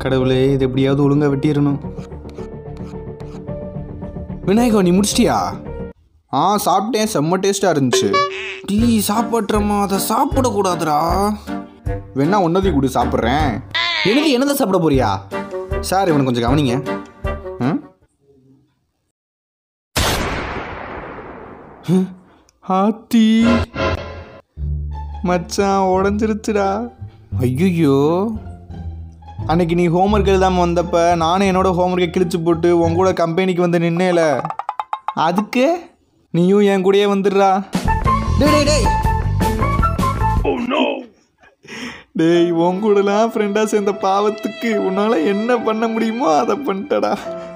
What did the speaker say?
கடவுளே இது எப்படியாவது ஒழுங்கா வெட்டிடணும் விநாயகா நீ முடிச்சிட்டியா ஆ சாப்பிட்டேன் செம்ம டேஸ்ட்டாக இருந்துச்சு டீ சாப்பிட்றமா அதை சாப்பிடக்கூடாதுடா வேணா ஒன்றதையும் கூட சாப்பிட்றேன் எனக்கு என்னதை சாப்பிட போறியா சார் இவனை கொஞ்சம் கவனிங்க ம்? ஹம், ஆத்தி மச்சான் உடஞ்சிருச்சுடா ஐயோ அன்னைக்கு நீ ஹோம்ஒர்க் எழுதாமல் வந்தப்ப நானும் என்னோட ஹோம்ஒர்க்கை கிழிச்சு போட்டு உன் கூட கம்பெனிக்கு வந்து நின்னேல அதுக்கு நீயும் என் கூடயே வந்துடுறா டேய் டேய் டேய் டேய் உன் கூடலாம் ஃப்ரெண்டாக சேர்ந்த பாவத்துக்கு உன்னால் என்ன பண்ண முடியுமோ அதை பண்ணிட்டடா